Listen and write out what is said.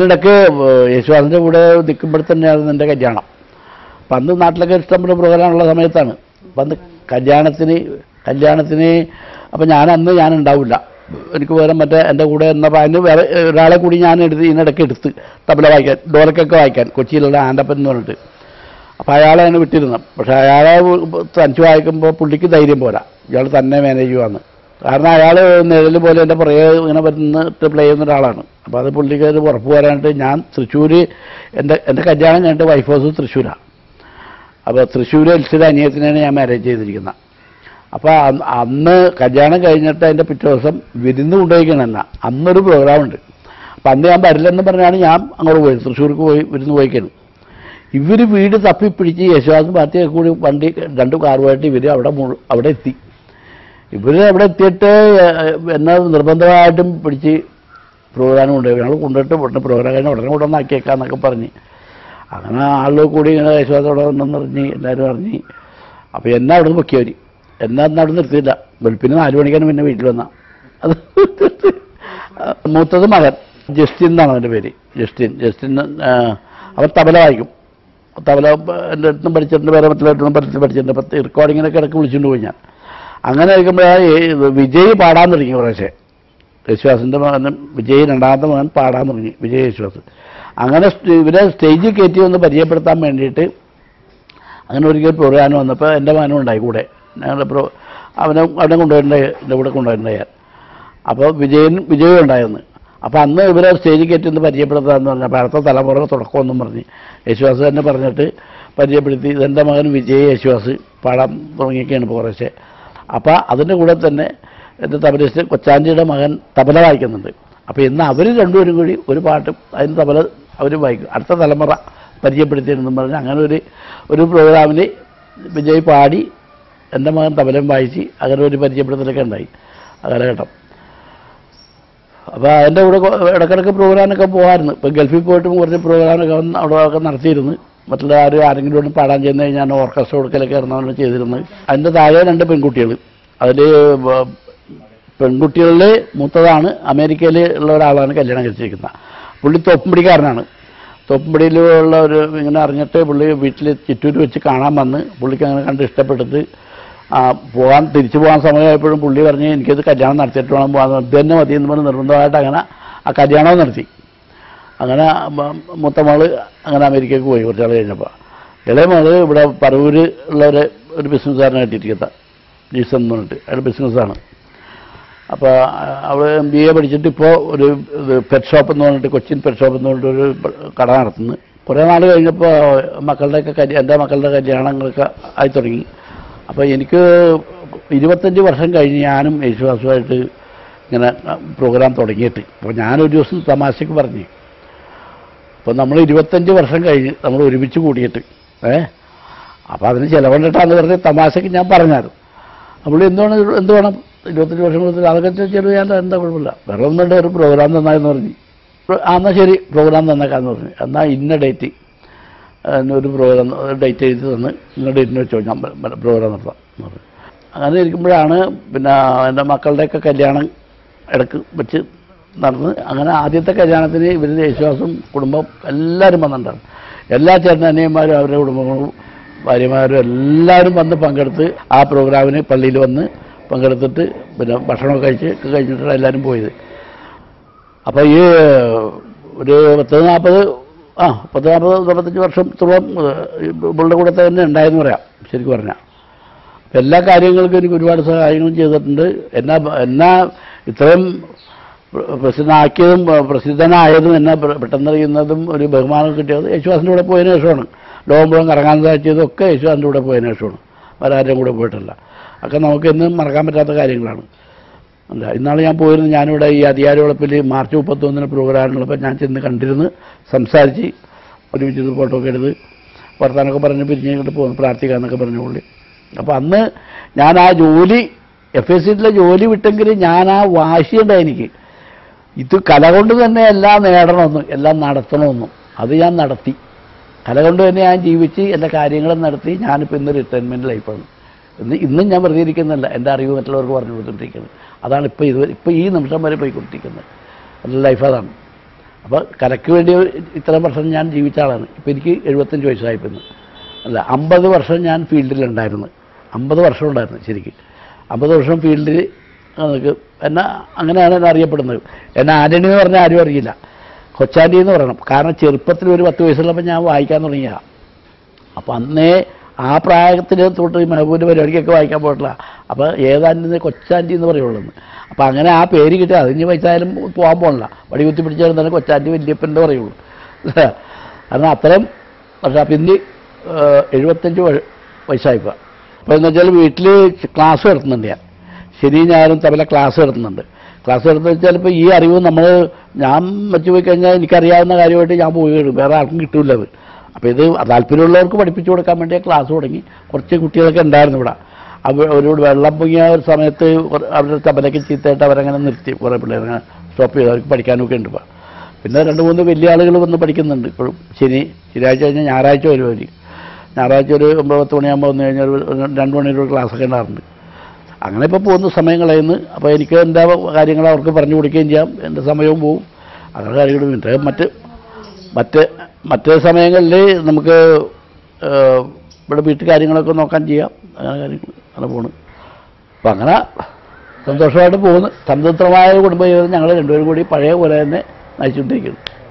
ഇതിനിടയ്ക്ക് ഏഹ്, യേശുദാസിൻ്റെ കൂടെ നിൽക്കുമ്പോൾ തന്നെയായിരുന്നു എൻ്റെ കല്യാണം അപ്പം അന്ന് നാട്ടിലൊക്കെ ഇഷ്ടംപോലെ പ്രോഗ്രാമുള്ള സമയത്താണ് അപ്പം അന്ന് കല്യാണത്തിന് കല്യാണത്തിന് അപ്പം ഞാൻ അന്ന് ഞാൻ ഉണ്ടാവില്ല എനിക്ക് പകരം മറ്റേ എൻ്റെ കൂടെ എന്നപ്പോൾ അതിന് വേറെ ഒരാളെ കൂടി ഞാൻ എടുത്ത് ഇതിനിടയ്ക്ക് എടുത്ത് തബല വായിക്കാൻ ഡോലക്കൊക്കെ വായിക്കാൻ കൊച്ചിയിലുള്ള ആൻഡപ്പൻ എന്ന് പറഞ്ഞിട്ട് അപ്പോൾ അയാളെ അതിന് വിട്ടിരുന്നു പക്ഷേ അയാളെ തനിച്ച് വായിക്കുമ്പോൾ പുള്ളിക്ക് ധൈര്യം പോരാ ഇയാൾ തന്നെ മാനേജ് ചെയ്യുവാന്ന് കാരണം അയാൾ നിഴൽ പോലെ എൻ്റെ പുറകെ ഇങ്ങനെ വരുന്നിട്ട് പ്ലേ ചെയ്യുന്ന ഒരാളാണ് അപ്പോൾ അത് പുള്ളിക്ക് ഒരു ഉറപ്പ് വരാനായിട്ട് ഞാൻ തൃശ്ശൂർ എൻ്റെ എൻ്റെ കല്യാണം കഴിഞ്ഞിട്ട് വൈഫ് ഹൗസ് തൃശ്ശൂരാണ് അപ്പോൾ തൃശ്ശൂർ എൽസിയുടെ അനിയത്തിനാണ് ഞാൻ മാരേജ് ചെയ്തിരിക്കുന്നത് അപ്പോൾ അന്ന് അന്ന് കല്യാണം കഴിഞ്ഞിട്ട് അതിൻ്റെ പിറ്റേ ദിവസം വിരുന്ന് കൊണ്ടുപോയിക്കണല്ല അന്നൊരു പ്രോഗ്രാം ഉണ്ട് അപ്പം അന്ന് ഞാൻ വരില്ലെന്ന് പറഞ്ഞാണ് ഞാൻ അങ്ങോട്ട് പോയത് തൃശ്ശൂർക്ക് പോയി വിരുന്ന് പോയിക്കാണ് ഇവർ വീട് തപ്പിപ്പിടിച്ച് യശോദാസും പാർട്ടിയൊക്കെ കൂടി വണ്ടി രണ്ട് കാറുമായിട്ട് ഇവർ അവിടെ മുഴു അവിടെ എത്തി ഇവർ അവിടെ എത്തിയിട്ട് ഏഹ്, എന്നെ നിർബന്ധമായിട്ടും പിടിച്ച് പ്രോഗ്രാം കൊണ്ടുപോയി ഞങ്ങൾ കൊണ്ടുപോയിട്ട് ഉടനെ പ്രോഗ്രാം കഴിഞ്ഞ് ഉടനെ കൊണ്ടുവന്ന് ആക്കിയേക്കാന്നൊക്കെ പറഞ്ഞ് അങ്ങനെ ആളുകൾ കൂടി ഇങ്ങനെ യശോദ അവിടെ ഉണ്ടെന്ന് പറഞ്ഞ് എല്ലാവരും അറിഞ്ഞ് അപ്പോൾ എന്നെ അവിടെ നിന്ന് പൊക്കിയവർ എന്നെ അന്ന് അവിടെ നിർത്തിയില്ല വെളുപ്പിന് നാല് മണിക്കാണ് പിന്നെ വീട്ടിൽ വന്ന അത് മൂത്തത് മകൻ ജസ്റ്റിൻ എന്നാണ് അവൻ്റെ പേര് ജസ്റ്റിൻ ജസ്റ്റിൻ ആ, അവൻ തബല വായിക്കും തബല എൻ്റെ അടുത്തും പഠിച്ചിട്ടുണ്ട് വേറെ മറ്റുള്ളവരുടെ പഠിച്ച് പഠിച്ചിട്ടുണ്ട് അപ്പം റെക്കോർഡിങ്ങിനൊക്കെ ഇടയ്ക്ക് വിളിച്ചുകൊണ്ട് പോയി ഞാൻ അങ്ങനെ ഇരിക്കുമ്പോഴാണ് ഈ വിജയ് പാടാൻ തുടങ്ങി കുറേശ്ശെ യേശുദാസിൻ്റെ മകൻ വിജയ് രണ്ടാമത്തെ മകൻ പാടാൻ തുടങ്ങി വിജയ് യേശുദാസ് അങ്ങനെ സ്റ്റേ- ഇവരെ സ്റ്റേജിൽ കയറ്റി ഒന്ന് പരിചയപ്പെടുത്താൻ വേണ്ടിയിട്ട് അങ്ങനെ ഒരിക്കൽ പ്രോഗ്രാം വന്നപ്പോൾ എൻ്റെ മകനും ഉണ്ടായി കൂടെ ഞങ്ങളുടെ പ്രോ അവനെ അവനെ കൊണ്ടുപോയിട്ടുണ്ടായി എൻ്റെ കൂടെ കൊണ്ടുപോയിട്ടുണ്ടായി ഞാൻ അപ്പോൾ വിജയൻ വിജയും ഉണ്ടായിരുന്നു അപ്പോൾ അന്ന് ഇവരെ സ്റ്റേജിൽ കയറ്റി ഒന്ന് പരിചയപ്പെടുത്താമെന്ന് പറഞ്ഞു അപ്പോൾ അടുത്ത തലമുറ തുടക്കമൊന്നും പറഞ്ഞ് യേശുദാസ് തന്നെ പറഞ്ഞിട്ട് പരിചയപ്പെടുത്തി ഇതെൻ്റെ മകൻ വിജയ് യേശുദാസ് പാടാൻ തുടങ്ങിയൊക്കെയാണ് ഇപ്പോൾ കുറേശ്ശെ അപ്പോൾ അതിൻ്റെ കൂടെ തന്നെ എൻ്റെ തബലിസ്റ്റ് കൊച്ചാഞ്ചിയുടെ മകൻ തബല വായിക്കുന്നുണ്ട് അപ്പോൾ ഇന്ന് അവർ രണ്ടുപേരും കൂടി ഒരു പാട്ടും അതിന് തബല അവർ വായിക്കും അടുത്ത തലമുറ പരിചയപ്പെടുത്തിയിരുന്നെന്ന് പറഞ്ഞ് അങ്ങനെ ഒരു ഒരു പ്രോഗ്രാമിൽ വിജയ് പാടി എൻ്റെ മകൻ തബലം വായിച്ച് അങ്ങനെ ഒരു പരിചയപ്പെടുത്തലൊക്കെ ഉണ്ടായി ആ കാലഘട്ടം അപ്പോൾ അതിൻ്റെ കൂടെ കൊ- ഇടയ്ക്കിടയ്ക്ക് പ്രോഗ്രാമൊക്കെ പോകുമായിരുന്നു ഇപ്പം ഗൾഫിൽ പോയിട്ടും കുറച്ച് പ്രോഗ്രാമൊക്കെ വന്ന് അവിടെ ഒക്കെ നടത്തിയിരുന്നു മറ്റുള്ള ആരും ആരെങ്കിലും ഒന്ന് പാടാൻ ചെന്ന് കഴിഞ്ഞാൽ ഓർക്കസ്ട്ര കൊടുക്കലൊക്കെ ആയിരുന്നു ചെയ്തിരുന്നത് അതിൻ്റെ താഴെ രണ്ട് പെൺകുട്ടികൾ അതിൽ പെൺകുട്ടികളിൽ മൂത്തതാണ് അമേരിക്കയിൽ ഉള്ള ഒരാളാണ് കല്യാണം കഴിച്ചിരിക്കുന്നത് പുള്ളി തോപ്പുംപിടിക്കാരനാണ് തോപ്പുംപിടിയിലുള്ള ഒരു ഇങ്ങനെ അറിഞ്ഞിട്ട് പുള്ളി വീട്ടിൽ ചിറ്റൂർ വെച്ച് കാണാൻ വന്ന് പുള്ളിക്ക് അങ്ങനെ കണ്ട് ഇഷ്ടപ്പെട്ടിട്ട് ആ, പോകാൻ തിരിച്ചു പോകാൻ സമയമായപ്പോഴും പുള്ളി പറഞ്ഞ് എനിക്കത് കല്യാണം നടത്തിയിട്ട് വേണം പോകാൻ ഇത് തന്നെ മതി എന്ന് പറഞ്ഞ് നിർബന്ധമായിട്ട് അങ്ങനെ ആ കല്യാണവും നടത്തി അങ്ങനെ മ- മൂത്ത മകള് അങ്ങനെ അമേരിക്കയ്ക്ക് പോയി കുറച്ചാൾ കഴിഞ്ഞപ്പോൾ ഇളയ മകള് ഇവിടെ പറവൂര് ഉള്ള ഒരു ഒരു ബിസിനസ്സുകാരനെ കിട്ടിയിരിക്കുന്ന ജീസൺ എന്ന് പറഞ്ഞിട്ട് അയാളുടെ ബിസിനസ്സാണ് അപ്പോൾ അവൾ എം ബി എ പഠിച്ചിട്ട് ഇപ്പോൾ ഒരു പെറ്റ് ഷോപ്പ് എന്ന് പറഞ്ഞിട്ട് കൊച്ചിൻ പെറ്റ് ഷോപ്പ് എന്ന് പറഞ്ഞിട്ട് ഒരു കട നടത്തുന്നു കുറേ നാൾ കഴിഞ്ഞപ്പോൾ മക്കളുടെയൊക്കെ കല്യാണം എൻ്റെ മക്കളുടെ കല്യാണങ്ങളൊക്കെ ആയി തുടങ്ങി അപ്പോൾ എനിക്ക് ഇരുപത്തഞ്ച് വർഷം കഴിഞ്ഞ് ഞാനും യേശുദാസുമായിട്ട് ഇങ്ങനെ പ്രോഗ്രാം തുടങ്ങിയിട്ട് അപ്പോൾ ഞാനൊരു ദിവസം തമാശക്ക് പറഞ്ഞു അപ്പോൾ നമ്മൾ ഇരുപത്തഞ്ച് വർഷം കഴിഞ്ഞ് നമ്മൾ ഒരുമിച്ച് കൂടിയിട്ട് ഏ അപ്പോൾ അതിന് ചിലവുണ്ടിട്ടാന്ന് പറഞ്ഞ് തമാശക്ക് ഞാൻ പറഞ്ഞായിരുന്നു അപ്പോൾ എന്തുവേണം എന്ത് വേണം ഇരുപത്തഞ്ച് വർഷം കൊടുത്തിട്ട് അതൊക്കെ ചെലവ് ചെയ്യാൻ എന്താ കുഴപ്പമില്ല വേറെ ഒന്നുണ്ട് ഒരു പ്രോഗ്രാം തന്നായെന്ന് പറഞ്ഞു ആ എന്നാൽ ശരി പ്രോഗ്രാം തന്നേക്കാന്ന് പറഞ്ഞു എന്നാൽ ഇന്ന ഡേറ്റ് ഒരു പ്രോഗ്രാം ഡേറ്റ് എഴുതി തന്ന് ഇന്ന ഡേറ്റിന് വെച്ചോ ഞാൻ പ്രോഗ്രാം നടത്താം എന്ന് പറഞ്ഞു അങ്ങനെ ഇരിക്കുമ്പോഴാണ് പിന്നെ എൻ്റെ മക്കളുടെയൊക്കെ കല്യാണം ഇടയ്ക്ക് വെച്ച് നടന്ന് അങ്ങനെ ആദ്യത്തെ കല്യാണത്തിന് ഇവരുടെ യേശുദാസും കുടുംബം എല്ലാവരും വന്നിട്ടുണ്ടായിരുന്നു എല്ലാ ചേട്ടനനിയന്മാരും അവരുടെ കുടുംബങ്ങളും ഭാര്യമാരും എല്ലാവരും വന്ന് പങ്കെടുത്ത് ആ പ്രോഗ്രാമിന് പള്ളിയിൽ വന്ന് പങ്കെടുത്തിട്ട് പിന്നെ ഭക്ഷണമൊക്കെ കഴിച്ച് ഒക്കെ കഴിഞ്ഞിട്ടാണ് എല്ലാവരും പോയത് അപ്പോൾ ഈ ഒരു പത്ത് നാൽപ്പത് ആ പത്ത് നാൽപ്പത് നാൽപ്പത്തഞ്ച് വർഷത്തോളം ഇവളുടെ കൂടെ തന്നെ ഉണ്ടായെന്ന് പറയാം ശരിക്കും പറഞ്ഞാൽ അപ്പം എല്ലാ കാര്യങ്ങൾക്കും എനിക്ക് ഒരുപാട് സഹായങ്ങളും ചെയ്തിട്ടുണ്ട് എന്നാ എന്നാ ഇത്രയും പ്രസിദ്ധനാക്കിയതും പ്രസിദ്ധനായതും എന്നെ പെ- പെട്ടെന്നറിയുന്നതും ഒരു ബഹുമാനം കിട്ടിയത് യേശുദാസിൻ്റെ കൂടെ പോയതിനു ശേഷമാണ് ലോകം മുഴുവൻ കറങ്ങാൻ സാധിച്ചതും ഒക്കെ യേശുദാസിൻ്റെ കൂടെ പോയതിനു ശേഷമാണ് വേറെ ആരും കൂടെ പോയിട്ടില്ല ഒക്കെ നമുക്ക് എന്നും മറക്കാൻ പറ്റാത്ത കാര്യങ്ങളാണ് അല്ല ഇന്നാൾ ഞാൻ പോയിരുന്നു ഞാനിവിടെ ഈ അധികാരിവളപ്പിൽ മാർച്ച് മുപ്പത്തൊന്നിന് പ്രോഗ്രാമുള്ളപ്പോൾ ഞാൻ ചെന്ന് കണ്ടിരുന്ന് സംസാരിച്ച് ഒരുമിച്ച് ഫോട്ടോ ഒക്കെ എടുത്ത് വർത്താനൊക്കെ പറഞ്ഞ് പിരിഞ്ഞിട്ട് പോകുന്നു പ്രാർത്ഥിക്കാന്നൊക്കെ പറഞ്ഞ പുള്ളി അപ്പോൾ അന്ന് ഞാൻ ആ ജോലി എഫ് എസ് സിയിലെ ജോലി വിട്ടെങ്കിൽ ഞാൻ ആ വാശിയുണ്ടായി എനിക്ക് ഇത് കല കൊണ്ട് തന്നെ എല്ലാം നേടണമെന്നും എല്ലാം നടത്തണമെന്നും അത് ഞാൻ നടത്തി കല കൊണ്ട് തന്നെ ഞാൻ ജീവിച്ച് എൻ്റെ കാര്യങ്ങളും നടത്തി ഞാനിപ്പോൾ ഇന്ന് റിട്ടയർമെൻറ്റ് ലൈഫാണ് ഇന്ന് ഇന്നും ഞാൻ വെറുതെ ഇരിക്കുന്നില്ല എൻ്റെ അറിവ് മറ്റുള്ളവർക്ക് പറഞ്ഞു കൊടുത്തുകൊണ്ടിരിക്കുന്നത് അതാണ് ഇപ്പോൾ ഇത് ഇപ്പോൾ ഈ നിമിഷം വരെ പോയിക്കൊണ്ടിരിക്കുന്നത് എൻ്റെ ലൈഫ് അതാണ് അപ്പോൾ കലയ്ക്ക് വേണ്ടി ഇത്രയും വർഷം ഞാൻ ജീവിച്ച ആളാണ് ഇപ്പോൾ എനിക്ക് എഴുപത്തഞ്ച് വയസ്സായിപ്പോയി അല്ല അമ്പത് വർഷം ഞാൻ ഫീൽഡിലുണ്ടായിരുന്നു അമ്പത് വർഷം ഉണ്ടായിരുന്നു ശരിക്കും അമ്പത് വർഷം ഫീൽഡിൽ നമുക്ക് എന്നെ അങ്ങനെയാണ് എന്നെ അറിയപ്പെടുന്നത് എന്നെ ആന്റണി എന്ന് പറഞ്ഞാൽ ആരും അറിയില്ല കൊച്ചാൻറ്റി എന്ന് പറയണം കാരണം ചെറുപ്പത്തിൽ ഒരു പത്ത് വയസ്സുള്ളപ്പോൾ ഞാൻ വായിക്കാൻ തുടങ്ങിയതാണ് അപ്പോൾ അന്നേ ആ പ്രായത്തിൽ തൊട്ട് ഈ മെഹബൂബിൻ്റെ പരിപാടിക്കൊക്കെ വായിക്കാൻ പോയിട്ടില്ല അപ്പോൾ ഏതാൻ്റെ കൊച്ചാൻറ്റി എന്ന് പറയുള്ളൂ അപ്പോൾ അങ്ങനെ ആ പേര് കിട്ടുക അതിന് വയസ്സായാലും പോകാൻ പോകണില്ല വടി കുത്തി പിടിച്ചാലും തന്നെ കൊച്ചാൻറ്റി വല്യപ്പൻ്റെ പറയുള്ളൂ കാരണം അത്രയും പക്ഷേ അപ്പം ഇനി ഏഹ്, എഴുപത്തഞ്ച് വയ- വയസ്സായിപ്പോൾ അപ്പോൾ എന്ന് വെച്ചാൽ വീട്ടിൽ ക്ലാസ് നടത്തുന്നുണ്ട് ഞാൻ ശനി ഞായറും തമ്മിലെ ക്ലാസ് നടത്തുന്നുണ്ട് ക്ലാസ് നടത്തുന്ന വെച്ചാൽ ഇപ്പോൾ ഈ അറിവ് നമ്മൾ ഞാൻ വെച്ച് പോയി കഴിഞ്ഞാൽ എനിക്കറിയാവുന്ന കാര്യമായിട്ട് ഞാൻ പോയി വരും വേറെ ആർക്കും കിട്ടൂല അത് അപ്പോൾ ഇത് താല്പര്യമുള്ളവർക്ക് പഠിപ്പിച്ചു കൊടുക്കാൻ വേണ്ടി ക്ലാസ് തുടങ്ങി കുറച്ച് കുട്ടികളൊക്കെ ഉണ്ടായിരുന്നു ഇവിടെ അവർ അവരോട് വെള്ളം പൊങ്ങിയ ഒരു സമയത്ത് കുറ- അവരുടെ തബലയ്ക്ക് ചീത്തയായിട്ട് അവരങ്ങനെ നിർത്തി കുറേ പിള്ളേർ അങ്ങനെ സ്റ്റോപ്പ് ചെയ്തു അവർക്ക് പഠിക്കാനൊക്കെ ഉണ്ട് ഇപ്പോൾ പിന്നെ രണ്ട് മൂന്ന് വലിയ ആളുകൾ വന്ന് പഠിക്കുന്നുണ്ട് ഇപ്പോഴും ശനി ശനിയാഴ്ച കഴിഞ്ഞാൽ ഞായറാഴ്ച വരും അവർ ഞായറാഴ്ച ഒരു ഒമ്പത് പത്ത് മണിയാകുമ്പോൾ വന്നു കഴിഞ്ഞാൽ ഒരു ഒരു രണ്ട് മണിയുടെ ഒരു ക്ലാസ്സൊക്കെ ഉണ്ടാറുണ്ട് അങ്ങനെ ഇപ്പോൾ പോകുന്ന സമയം കളയുന്നു അപ്പോൾ എനിക്ക് എൻ്റെ കാര്യങ്ങൾ അവർക്ക് പറഞ്ഞു കൊടുക്കുകയും ചെയ്യാം എൻ്റെ സമയവും പോവും അങ്ങനെ കാര്യങ്ങളും പിന്നെ മറ്റ് മറ്റ് മറ്റ് സമയങ്ങളിൽ നമുക്ക് ഏഹ്, ഇവിടെ വീട്ടു കാര്യങ്ങളൊക്കെ നോക്കാൻ ചെയ്യാം അങ്ങനെ കാര്യങ്ങൾ അങ്ങനെ പോണ് അപ്പം അങ്ങനെ സന്തോഷമായിട്ട് പോകുന്നു സംതൃപ്തമായ ഒരു കുടുംബ ജീവിതം ഞങ്ങൾ രണ്ടുപേരും കൂടി പഴയ പോലെ തന്നെ നയിച്ചുകൊണ്ടിരിക്കുന്നു